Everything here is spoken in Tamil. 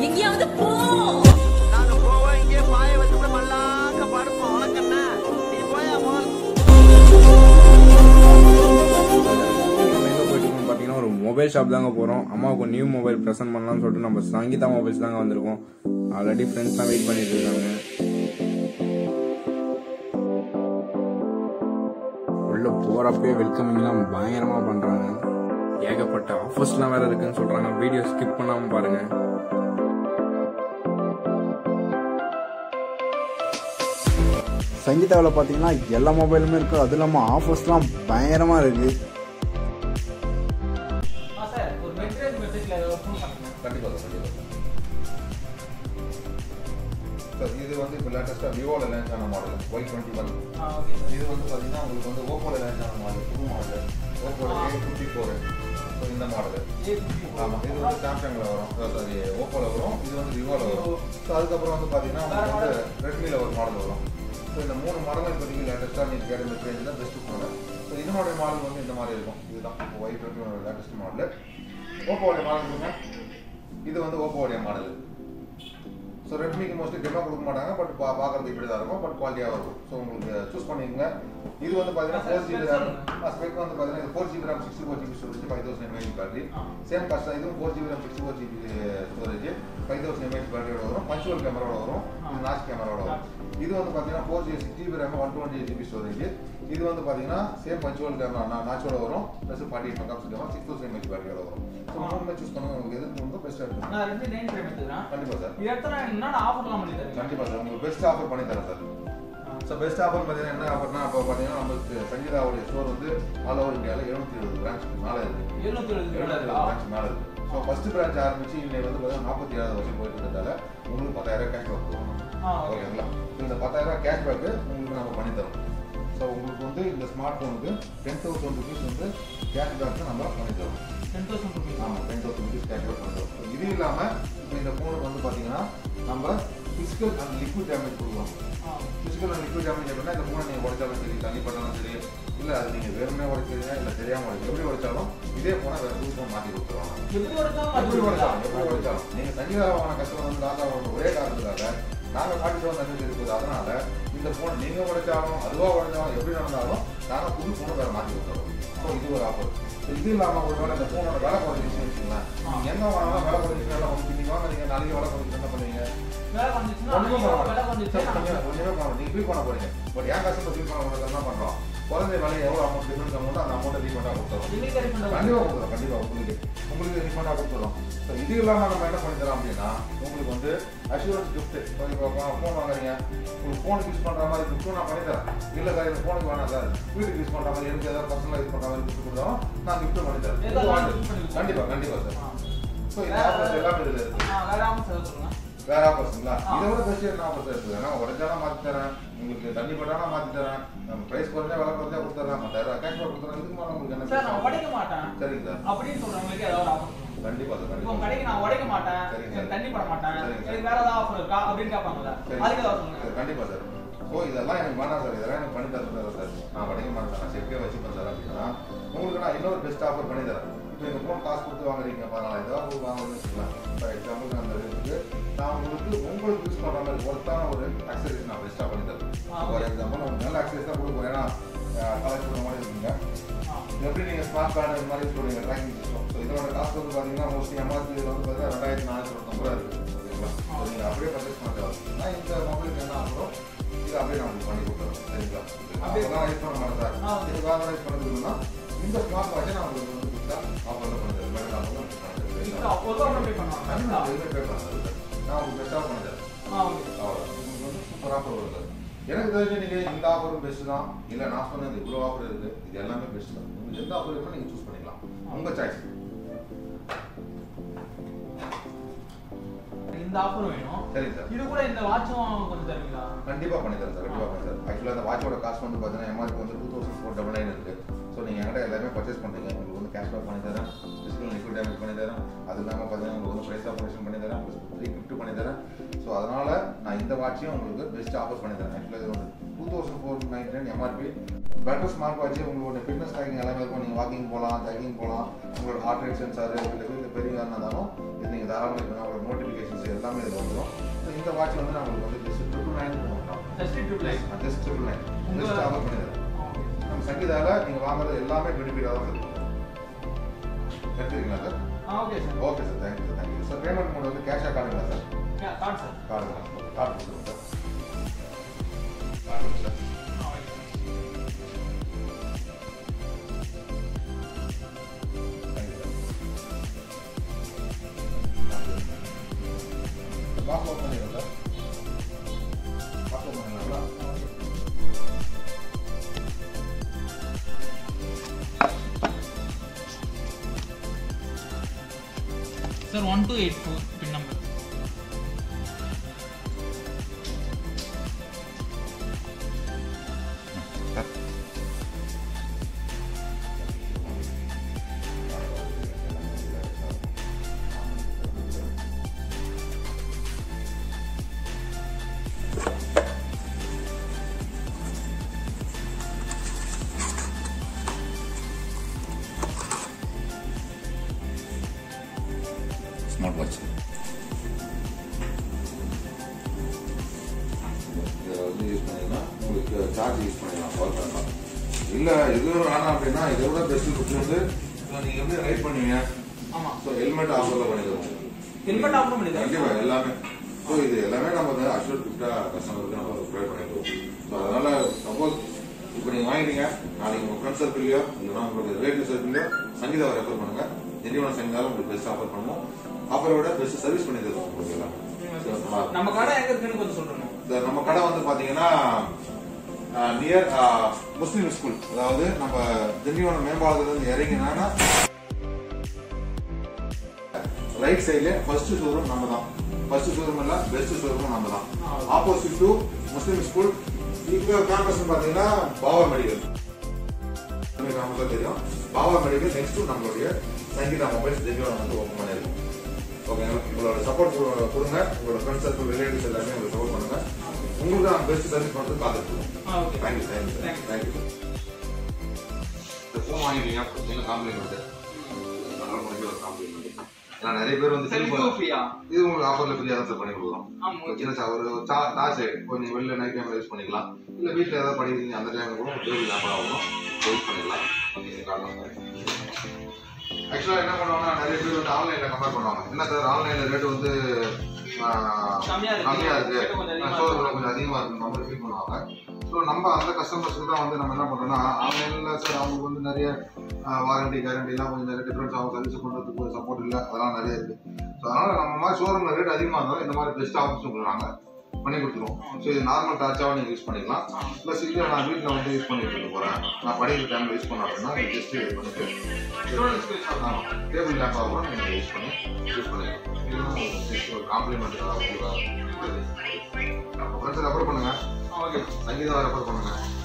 எங்கேயாவது போ நாங்க போவோம் இங்கே பாய வச்சு மல்லாக்க படுப்போம் உனக்கண்ணா நீ போயா முதல்ல நம்ம எங்கே போயிட்டு இருக்கோம் பார்த்தீங்கன்னா ஒரு மொபைல் ஷாப் தாங்க போகிறோம் அம்மாவுக்கு நியூ மொபைல் ப்ரெசென்ட் பண்ணலாம்னு சொல்லிட்டு நம்ம சங்கீதா மொபைல்ஸ் தாங்க வந்திருக்கோம் ஆல்ரெடி ஃப்ரெண்ட்ஸ்லாம் வெயிட் பண்ணிட்டு இருக்காங்க உள்ள போகிறப்பே வெல்கமிங்லாம் பயங்கரமாக பண்ணுறாங்க ஏகப்பட்ட ஆஃபர்ஸ்லாம் வேற இருக்குன்னு சொல்கிறாங்க வீடியோ ஸ்கிப் பண்ணாமல் பாருங்கள் சங்கீதாவில் பார்த்தீங்கன்னா எல்லா மொபைலுமே இருக்குது அது இல்லாமல் ஆஃபர்ஸ்லாம் பயங்கரமாக இருக்குது ஆ சார் ஒரு மெட்ரியல் மெசேஜ்ல ஏதாவது ஃபோன் பண்ணுங்க கண்டிப்பாக சார் கண்டிப்பாக சார் இது வந்து இப்போ லேட்டஸ்ட்டாக விவோவில் லான்ச் ஆன மாடல் ஒய் டுவெண்ட்டி ஒன் ஆ ஓகே சார் இது வந்து பார்த்தீங்கன்னா உங்களுக்கு வந்து ஓப்போவில் லான்ச் ஆன மாடல் புது மாடல் ஓப்போட ஏ ஃபிஃப்டி ஃபோர் ஸோ இந்த மாடல் ஏ ஃபிஃப்டி ஆமாம் இது வந்து சாம்சங்கில் வரும் சாரி ஓப்போவில் வரும் இது வந்து விவோவில் வரும் ஸோ அதுக்கப்புறம் வந்து பார்த்தீங்கன்னா உங்களுக்கு வந்து ரெட்மியில் ஒரு மாடல் வரும் ஸோ இந்த மூணு மாடலும் இப்போதைக்கு லேட்டஸ்ட்டாக நீங்கள் கேட்ட இந்த ரேஞ்ச் தான் பெஸ்ட் மாடல் ஸோ இதனுடைய மாடல் வந்து இந்த மாதிரி இருக்கும் இதுதான் இப்போ Y twenty one latest model ஓப்போவுடைய மாடல் இருக்குங்க இது வந்து ஓப்போவுடைய மாடல் ஸோ ரெட்மிக்கு மோஸ்ட்லி டெமோ கொடுக்க மாட்டாங்க பட் பா பார்க்கறது இப்படி தான் இருக்கும் பட் குவாலிட்டியாக இருக்கும் ஸோ உங்களுக்கு சூஸ் பண்ணிக்கோங்க இது வந்து பார்த்தீங்கன்னா ஃபோர் ஜிபி ரேம் ஸ்பெக் வந்து பார்த்தீங்கன்னா இது four GB RAM sixty four GB storage five thousand mAh battery same cost தான் இதுவும் four GB RAM sixty four GB storage five thousand mAh பேட்டரியோட வரும் பஞ்சுவல் கேமராவோட வரும் இது நாச் கேமராவோட வரும் இது வந்து பார்த்தீங்கன்னா four G six GB RAM one twenty GB storage இது வந்து பார்த்தீங்கன்னா சேம் பஞ்சுவல் கேமரா நாச்சோட வரும் plus forty eight mega camera six thousand mAh பேட்டரியோட வரும் ஸோ மூணுமே சூஸ் பண்ணுங்க உங்களுக்கு எது ரொம்ப பெஸ்ட்டாக இருக்கும் நான் ரெண்டு நைன் ப்ரைம் எடுத்துக்கிறேன் கண்டிப்பாக சார் இது எடுத்தா நான் என்னென்ன ஆஃபர்லாம் பண்ணி தருவீங்க கண்டிப்பா சார் உங்களுக்கு பெஸ்ட் ஆஃபர் பண்ணி தரேன் சார் ஸோ பெஸ்ட் ஆஃபர் பார்த்தீங்கன்னா என்ன ஆஃபர்னா இப்போ பார்த்தீங்கன்னா நமக்கு சங்கீதாவுடைய ஸ்டோர் வந்து ஆல் ஓவர் இந்தியாவில் எழுநூத்தி எழுபது பிரான்ச்சுக்கு மேலே இருக்கு எழுநூத்தி எழுபது எழுநூத்தி இருக்கா பிரான்ச் மேலே இருக்கு ஸோ ஃபர்ஸ்ட் பிரான்ச் ஆரம்பிச்சு இன்னைக்கு வந்து பார்த்தீங்கன்னா நாற்பத்தி ஏழாவது வருஷம் போயிட்டு இருக்கிறதால உங்களுக்கு பத்தாயிரம் கேஷ் பேக் கொடுக்கணும் ஆ ஓகே ஓகேங்களா இந்த பத்தாயிரம் கேஷ் பேக்கு உங்களுக்கு நம்ம பண்ணி தரோம் ஸோ உங்களுக்கு வந்து இந்த ஸ்மார்ட் ஃபோனுக்கு டென் தௌசண்ட் ருபீஸ் வந்து கேஷ் பேக்கு நம்ம பண்ணி தரோம் டென் தௌசண்ட் ருபீஸ் ஆமாம் ten thousand rupees cash back பண்ணி தரோம் இது இல்லாமல் இப்போ இந்த ஃபோனுக்கு வந்து பார்த்தீங்கன்னா நம்ம ஃபிசிக்கல் அண்ட் லிக்விட் டேமேஜ் கொடுக்குறோம் ஃபிசிக்கல் அண்ட் லிக்விட் டேமேஜ் எப்படின்னா இந்த ஃபோனை நீங்கள் உடைச்சாலும் சரி தண்ணி பட்டாலும் சரி இல்லை அது நீங்கள் வெறுமனே உடைக்கிறீங்க இல்லை தெரியாமல் உடைக்க எப்படி உடைச்சாலும் இதே ஃபோனை வேறு புது ஃபோன் மாற்றி கொடுத்துருவாங்க எப்படி உடைச்சாலும் எப்படி அது உடைச்சாலும் எப்படி உடைச்சாலும் நீங்கள் சங்கீதாவான கஷ்டம் வந்து தாத்தா ஒரே காரணத்துக்காக நாங்கள் பாட்டி செவன் தண்ணி இருக்குது அதனால இந்த ஃபோன் நீங்கள் உடைச்சாலும் அதுவாக உடைச்சாலும் எப்படி நடந்தாலும் நாங்கள் புது ஃபோனை வேறு மாற்றி கொடுத்துருவோம் ஸோ இது ஒரு ஆஃபர் இது இல்லாமல் ஒரு வேலை இந்த ஃபோனோட விலை குறைஞ்சிச்சுன்னு வச்சுங்களேன் நீங்கள் எங்கே வாங்கினாலும் விலை குறைஞ்சிச்சு நல்லா கொஞ்சம் நீங்கள் வாங்க நீங்கள் நாளைக்கு விலை குறைஞ்சி என்ன பண்ணுவீங்க வேலை வந்துச்சுன்னா ஒண்ணுமே பண்ண வேலை மாட்டோம். வந்துச்சுன்னா ஒண்ணுமே ஒண்ணுமே பண்ண மாட்டோம். நீங்க feel பண்ண போறீங்க. But என் customer feel பண்ண மாட்டோம். என்ன பண்றோம்? குறைஞ்ச விலை எவ்வளவு amount difference amount அந்த amount refund ஆ கொடுத்துறோம். இன்னைக்கு ரெடி கண்டிப்பா கொடுத்துறோம். கண்டிப்பா உங்களுக்கு உங்களுக்கு refund ஆ கொடுத்துறோம். So, இது இல்லாம நம்ம என்ன பண்ணி தரோம் அப்படின்னா உங்களுக்கு வந்து assurance gift. இப்போ இப்போ phone வாங்குறீங்க. உங்களுக்கு phone use பண்ற மாதிரி gift நான் பண்ணி தரேன். இல்ல சார் இந்த phone க்கு வேணாம் சார். வீட்டுக்கு யூஸ் பண்ற மாதிரி எனக்கு ஏதாவது personal யூஸ் பண்ற மாதிரி gift கொடுத்தாலும் நான் gift பண்ணி தரேன். ஏதாவது இது வாங்க. gift பண்ணி கொடுங்க. கண்டிப்பா கண்டிப்பா சார். ஆ. So, இந்த offers எல்லாமே இதுல இருக்கு. ஆ, வேற ஆமாம் சார் சொல்லுங்க வேற ஆஃபர்ஸுங்களா ஆ. இதை விட பெஸ்ட் என்ன ஆஃபர்ஸ் இருக்குது நான் உடச்சாலும் மாற்றி தரேன் உங்களுக்கு தண்ணி பட்டாலும் மாற்றி தரேன் நம்ம ப்ரைஸ் குறைஞ்சா விலை குறைஞ்சா கொடுத்துறேன் பத்தாயிரம் கேஷ் பேக் கொடுத்துறேன் இதுக்கு மேலே உங்களுக்கு என்ன சார் நான் பேசணும்? உடைக்க மாட்டேன் சரிங்க சார் அப்படின்னு சொல்றவங்களுக்கு ஏதாவது ஆஃபர் கண்டிப்பா சார் இப்போ உங்க கண்டிப்பா கடைக்கு நான் உடைக்க மாட்டேன் சரிங்க எனக்கு சார். தண்ணி போட மாட்டேன் சரிங்க சார். எனக்கு வேற ஏதாவது ஆஃபர் இருக்கா அப்படின்னு கேட்பாங்கல்ல சரி. அதுக்கு ஏதாவது சொல்லுங்க சார், கண்டிப்பா சார் ஸோ இதெல்லாம் எனக்கு வேணாம் சார் இதெல்லாம் எனக்கு பண்ணி தரேன் சார் நான் உடைக்க மாட்டேன் நான் சேஃப்டியாக வச்சுப்பேன் சார் அப்படின்னா உங்களுக்கு நான் இன்னொரு பெஸ்ட் ஆஃபர் பண்ணி தரேன் இப்போ இந்த ஃபோன் காசு கொடுத்து வாங்குறீங்க பதினாலாயிரம் ரூபா வாங்குறதுன்னு வச்சுக்கலாம் ஃபார் எக்ஸாம்பிள் அந்த இதுக்கு நான் உங்களுக்கு உங்களுக்கு யூஸ் பண்ணுற மாதிரி ஒருத்தான ஒரு அக்சசரிஸ் நான் பெஸ்ட்டாக பண்ணி தரேன் ஆ. ஃபார் எக்ஸாம்பிள் உங்களுக்கு நல்ல அக்சசரிஸ் தான் கொடுப்போம் ஏன்னா கலெக்ட் பண்ணுற மாதிரி இருக்குங்க ஆ. இது எப்படி நீங்கள் ஸ்மார்ட் கார்டு இந்த மாதிரி சொல்லுவீங்க ட்ராக்கிங் சிஸ்டம் ஸோ இதோட காஸ்ட் வந்து பார்த்தீங்கன்னா மோஸ்ட்லி எம்ஆர்பி வந்து பார்த்தீங்கன்னா ரெண்டாயிரத்தி நானூற்றி தொண்ணூறு ரூபா இருக்குது ஓகேங்களா ஆ. ஸோ நீங்கள் அப்படியே பர்ச்சேஸ் பண்ண தேவை நான் இந்த மொபைலுக்கு என்ன ஆகிறோம் இது அப்படியே நான் உங்களுக்கு பண்ணி கொடுத்துறேன் சரிங்களா அப்படியே- அப்படியே யூஸ் பண்ண மாட்டேன் சார் ஆ. இது வேறு யூஸ் பண்ணுறதுன்னா இந்த ஸ்மார்ட் வாட்சை நான் உங்களுக்கு வந்து கொடுத்தா ஆஃபரில் பண்ணுறேன் மேடம் ஆஃபரில் பண்ணி தரேன் இப்போ சரிங்களா ஒரு ரூபா பே பண்ணுவாங்க கண்டிப்பா எதுவுமே pay பண்ண தேவையில்ல. நான் உங்களுக்கு பெஸ்ட்டாக பண்ணி தரேன் ஆ ஓகே அவ்வளோதான் உங்களுக்கு வந்து சூப்பர் ஆஃபர் வருது எனக்கு தெரிஞ்சு நீங்கள் இந்த ஆஃபரும் பெஸ்ட் தான் இல்லை நான் சொன்னது இவ்வளோ ஆஃபர் இருக்குது இது எல்லாமே பெஸ்ட் தான் உங்களுக்கு எந்த ஆஃபர் வேணுமோ நீங்கள் சூஸ் பண்ணிக்கலாம் உங்கள் சாய்ஸ் இந்த ஆஃபர் வேணும் சரிங்க சார் இது கூட இந்த வாட்சும் கொஞ்சம் தருவீங்களா கண்டிப்பாக பண்ணி தரேன் சார் கண்டிப்பாக பண்ணி தரேன் ஆக்சுவலாக அந்த வாட்சோட காஸ்ட் வந்து பார்த்தீங்கன்னா எம்ஆர்பி வந்து two thousand four double nine இருக்குது ஸோ நீங்கள் என்கிட்ட எல்லாமே பர்ச்சேஸ் பண்ணுறீங்க உங்களுக்கு வந்து கேஷ்பேக் பண்ணி தரேன் ஃபிசிக்கல் லிக்விட் டேமேஜ் பண்ணி தரேன் அது இல்லாமல் பார்த்தீங்கன்னா உங்களுக்கு வந்து ப்ரைஸ் ஆப்ரேஷன் பண்ணி தரேன் ஃப்ரீ கிஃப்ட் பண்ணி தரேன் ஸோ அதனால் நான் இந்த வாட்சையும் உங்களுக்கு பெஸ்ட் ஆஃபர் பண்ணி தரேன் ஆக்சுவலாக இது வந்து two thousand four nine nine MRP better smart watch உங்களோட ஃபிட்னஸ் ட்ராக்கிங் எல்லாமே இருக்கும் நீங்கள் வாக்கிங் போகலாம் ஜாகிங் போகலாம் உங்களோட ஹார்ட் ரேட் சென்சார் இல்லை வீட்டில் பெரிய இருந்தாலும் இது நீங்கள் தாராளமாக இருக்கணும் உங்களோட நோட்டிஃபிகேஷன்ஸ் எல்லாமே எல்லாமே இதில் வந்துடும் இந்த வாட்ச் வந்து நான் உங்களுக்கு வந்து ஜஸ்ட் ட்ரிபிள் நைன் பண்ணுறோம் just triple nine just triple nine உங்க- ஜஸ்ட் ஆஃபர் பண்ணிடுறேன் நம்ம சங்கீதாவில் நீங்கள் வாங்குறது எல்லாமே பெனிஃபிட்டாக தான் இருக்கும் எடுத்துக்கிறீங்களா சார் ஆ okay sir okay sir thank you sir thank you sir payment mode வந்து கேஷாக கார்டுங்களா சார் கார்டு சார் கார்டுங்களா கார்டு கொடுத்துருங்க சார் கார்டு சார் ஆ okay thank you sir box open பண்ணிடுறேன் சார் பாக்ஸ் ஓப்பன் பண்ணிடலாங்களா sir one two eight four pin number smart watch இதை வந்து யூஸ் பண்ணிங்கன்னா உங்களுக்கு சார்ஜ் யூஸ் பண்ணிக்கலாம் பவர் பண்ணலாம் இல்லை இது வேணாம் அப்படின்னா இதை விட பெஸ்ட் குட்டி வந்து இப்போ நீங்கள் எப்படி ரைட் பண்ணுவீங்க ஆமா ஸோ ஹெல்மெட் ஆஃபரில் பண்ணிடுவோம் ஹெல்மெட் ஆஃபர் பண்ணிடுங்க கண்டிப்பா எல்லாமே ஸோ இது எல்லாமே நம்ம வந்து அஷ்யூர் கிஃப்டா கஸ்டமருக்கு நம்ம ப்ரொவைட் பண்ணிடுவோம் ஸோ அதனால சப்போஸ் இப்போ நீங்க வாங்கிட்டீங்க நாளைக்கு உங்க ஃப்ரெண்ட் சர்க்கிள்லயோ இல்லைன்னா உங்களுக்கு ரிலேட்டிவ் சர்க்கிள்லயோ சங்கீதா ரெஃபர் பண்ணுங்க திண்டிவனம் சங்கீதாவில் உங்களுக்கு பெஸ்ட் ஆஃபர் பண்ணுவோம் ஆஃபரை விட பெஸ்ட் சர்வீஸ் பண்ணி தருவோம் உங்களுக்கு எல்லாம் So, நம்ம- நம்ம கடை எங்க இருக்குன்னு கொஞ்சம் சொல்லணும் இந்த நம்ம கடை வந்து பாத்தீங்கன்னா நியர் முஸ்லீம் ஸ்கூல் அதாவது நம்ம திண்டிவனம் மேம்பாலத்துல இருந்து இறங்கினா ரைட் சைடுல ஃபர்ஸ்ட் ஷோரூம் நம்ம தான் ஃபர்ஸ்ட் ஷோரூம் இல்ல பெஸ்ட் ஷோரூம் நம்ம தான் ஆப்போசிட் டு முஸ்லீம் ஸ்கூல் இப்போ கேம்பஸ் பாத்தீங்கன்னா பாவா மெடிக்கல் நமக்கு தெரியும் பாவா மெடிக்கல் நெக்ஸ்ட் டு நம்மளுடைய சங்கீதா மொபைல்ஸ் திண்டிவனம் வந்து ஓப்பன் பண்ணிருக்கோம் ஓகேங்களா உங்களோட சப்போர்ட் கொடுங்க உங்களோட ஃப்ரெண்ட்ஸ் சர்க்கிள் ரிலேட்டிவ்ஸ் எல்லாமே உங்களுக்கு சப்போர்ட் பண்ணுங்க உங்களுக்கு நான் பெஸ்ட் சர்வீஸ் பண்ணுறது காத்துட்டு இருக்கோம் ஆ okay thank you thank you Thank you. Thank you இந்த ஃபோன் வாங்கிட்டீங்க சின்ன காம்ப்ளிமெண்ட் நல்லா முடிஞ்ச ஒரு காம்ப்ளிமெண்ட் நான் நிறைய பேர் வந்து சரி செல்ஃபோன் டூ ஃப்ரீயா இது உங்களுக்கு ஆஃபர்ல ஃப்ரீயாக தான் சார் பண்ணி கொடுக்குறோம் ஆமா ஒரு சின்ன சா- ஒரு சா- டார்ச் லைட் கொஞ்சம் வெளில நைட் டைம் யூஸ் பண்ணிக்கலாம் இல்ல வீட்ல ஏதாவது படிக்கிறீங்க அந்த டைம்ல கூட டேபிள் லேம்ப் ஆகும் யூஸ் பண்ணிக்கலாம் ஆக்சுவலா என்ன பண்ணுவாங்கன்னா நிறைய பேர் வந்து ஆன்லைன்ல கம்பேர் பண்ணுவாங்க என்ன சார் ஆன்லைன்ல ரேட் வந்து ஆஹ், கம்மியா இருக்கு. கம்மியா இருக்கு rate கொஞ்சம் அதிகமா ஷோரூம்ல இருக்கு. கொஞ்சம் அதிகமா இருக்கு நம்ம ஃபீல் பண்ணுவாங்க ஸோ நம்ம அந்த கஸ்டமர்ஸ்க்கு தான் வந்து நம்ம என்ன பண்றோம்னா ஆன்லைன்ல சார் அவங்களுக்கு வந்து நிறைய வாரண்டி கேரண்டி எல்லாம் கொஞ்சம் நிறைய டிஃபரன்ஸ் ஆகும் சர்வீஸ் பண்றதுக்கு சப்போர்ட் இல்லை அதெல்லாம் நிறைய இருக்கு ஸோ அதனால நம்ம மாதிரி ஷோரூம்ல ரேட் அதிகமாக இருந்தாலும் இந்த மாதிரி பெஸ்ட் ஆஃபர்ஸ் உங்களுக்கு நாங்க பண்ணி கொடுத்துருவோம் ஸோ இது நார்மல் டார்ச்சாவும் நீங்க யூஸ் பண்ணிக்கலாம் ப்ளஸ் இது நான் வீட்டில் வந்து யூஸ் பண்ணிட்டு இருக்க போறேன் நான் படிக்கிற டைம்ல யூஸ் பண்ண அப்படின்னா ஜஸ்ட் யூஸ் பண்ணிட்டு ஸ்டூடெண்ட்ஸ்க்கு யூஸ் பண்ணலாம் டேபிள் லேம்பாக கூட நீங்க யூஸ் பண்ணி யூஸ் பண்ணிக்கலாம் இதுவும் just ஒரு காம்ப்ளிமெண்ட் உங்களுக்கு ஃப்ரெண்ட்ஸ் ரெஃபர் பண்ணுங்க ஓகே சங்கீதா ரெஃபர் பண்ணுங்க